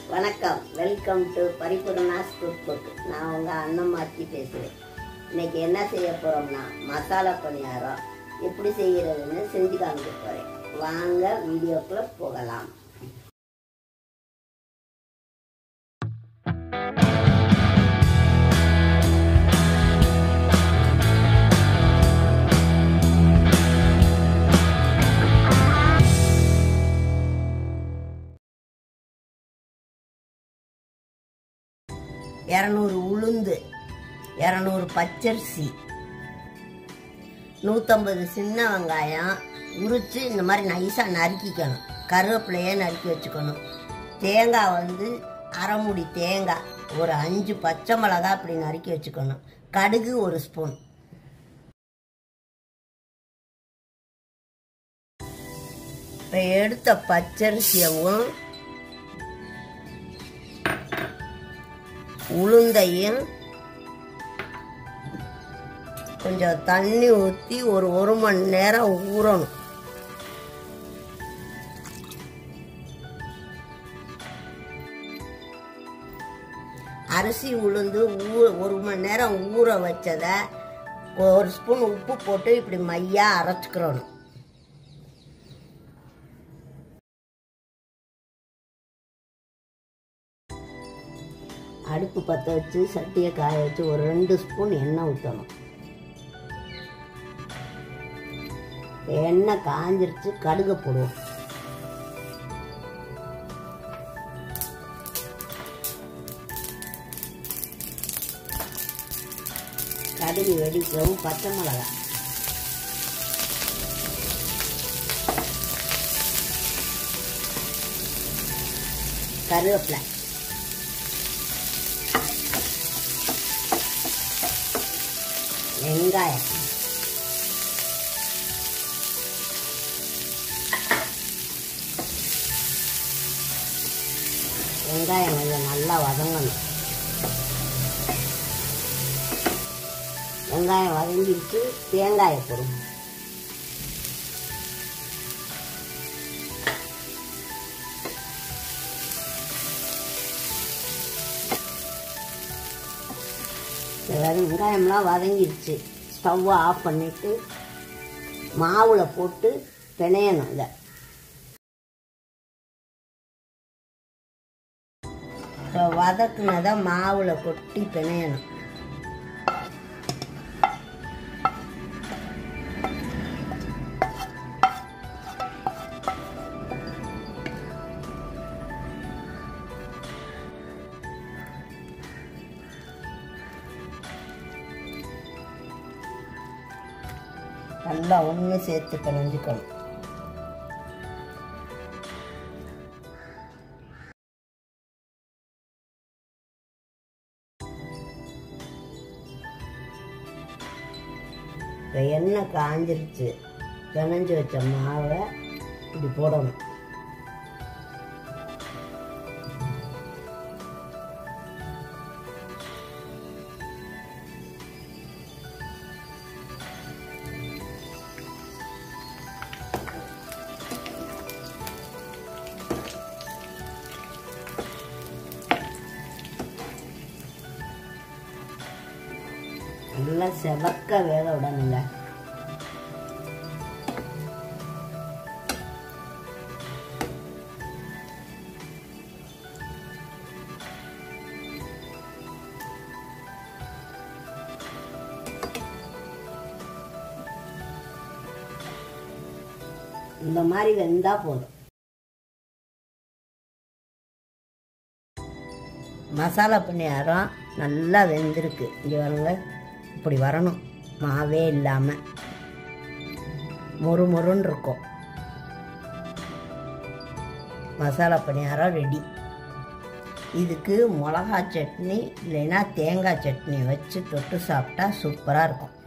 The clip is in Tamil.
வணக்கம் welcome to Paripoorna's cook book நான் உங்கள் அன்னமாச்சி பேசுகிறேன் இன்னைக்கு என்ன செய்ய போகிறோம்னா மசாலா பணியாரம் எப்படி செய்கிறதுன்னு செஞ்சு காமிக்க போகிறேன் வாங்க வீடியோக்குள்ளே போகலாம் இரநூறு உளுந்து இரநூறு பச்சரிசி நூற்றம்பது சின்ன வெங்காயம் உரித்து இந்த மாதிரி நைஸாக நறுக்கிக்கணும் கருவேப்பிலையே நறுக்கி வச்சுக்கணும் தேங்காய் வந்து அரை முடி தேங்காய் ஒரு அஞ்சு பச்சை மிளகா அப்படி நறுக்கி வச்சுக்கணும் கடுகு ஒரு ஸ்பூன் இப்போ எடுத்த பச்சரிசியவும் உளுந்தையும் கொஞ்சம் தண்ணி ஊற்றி ஒரு ஒரு மணி நேரம் ஊறணும் அரிசி உளுந்து ஊ ஒரு மணி நேரம் ஊற வச்சதை ஒரு ஸ்பூன் உப்பு போட்டு இப்படி மையா அரைச்சிக்கிறணும் அடுப்பு பற்ற வச்சு சட்டியை காய வச்சு ஒரு ரெண்டு ஸ்பூன் எண்ணெய் ஊற்றணும் எண்ணெய் காஞ்சிருச்சு கடுகு போடுவோம் கடுகு வெடிக்கவும் பச்சை மிளகாய் கருவேப்பிலை வெங்காயம் வெங்காயம் கொஞ்சம் நல்லா வதங்கணும் வெங்காயம் வதங்கிடுச்சு தேங்காயை போடும் வெங்காயம்லாம் வதங்கிடுச்சு ஸ்டவ்வை ஆஃப் பண்ணிட்டு மாவுல போட்டு பிணையணும் இதை வதக்குனதை மாவுல கொட்டி பிணையணும் நல்லா ஒன்று சேர்த்து பிணைஞ்சுக்கணும் இப்போ எண்ணெய் காஞ்சிருச்சு பிணைஞ்சு வச்ச மாவை இப்படி போடணும் நல்லா செவக்க வேக விடணுங்க இந்த மாதிரி வெந்தா போதும் மசாலா பணியாரம் நல்லா வெந்திருக்கு இங்கே பாருங்க இப்படி வரணும் மாவே இல்லாமல் மொறு மொறுன்னு இருக்கும் மசாலா பணியாரம் ரெடி இதுக்கு மிளகா சட்னி இல்லைன்னா தேங்காய் சட்னி வச்சு தொட்டு சாப்பிட்டா சூப்பராக இருக்கும்